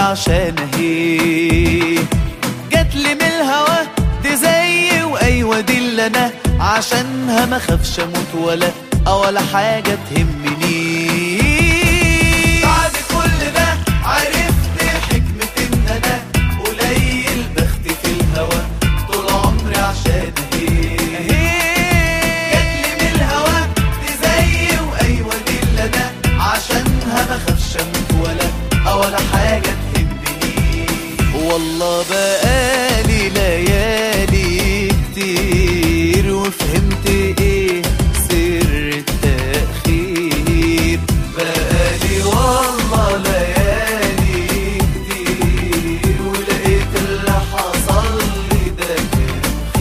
عشان هي جات لي من الهوا دي زي وايوه دي اللي انا عشانها ما خافش اموت ولا ولا حاجه تهمني بعد كل ده عرفت حكمة ان انا قليل بختي في الهوا طول عمري عشان هي جاتلي من الهوا دي زي وايوه دي اللي انا عشانها ما خافش اموت ولا ولا حاجه تهمني والله بقالي ليالي كتير وفهمت ايه سر التأخير بقالي والله ليالي كتير ولقيت اللي حصل لي ده كان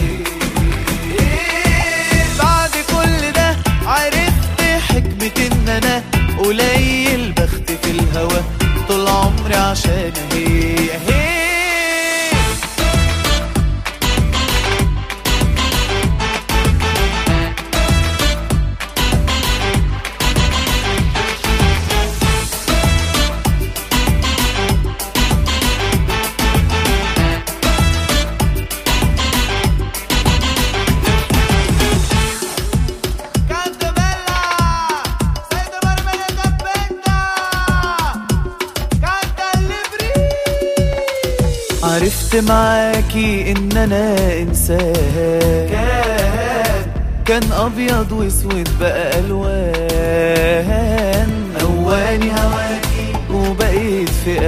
خير بعد كل ده عرفت حكمة ان انا قليل بخت في الهوا طول عمري عشان هي هي Canta bella, sei da marmere da benda, canta الليبري عرفت معاكي ان انا انسان كان كان ابيض واسود بقى الوان اواني هواكي وبقيت في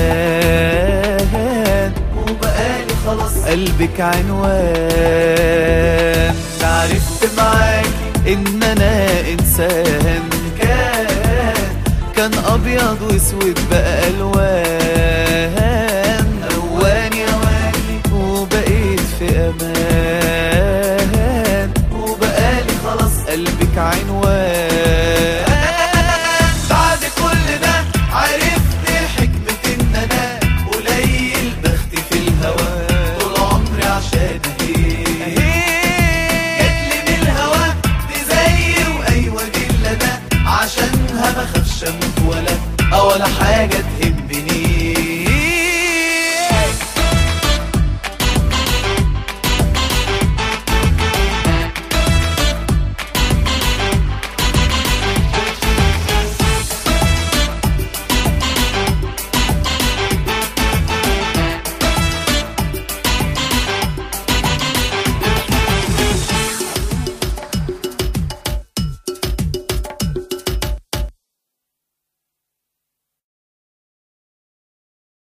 امان وبقالي خلاص قلبك عنوان عرفت معاكي ان انا انسان كان كان ابيض واسود بقى الوان اواني اواني وبقيت في امان وبقالي خلاص قلبك عنوان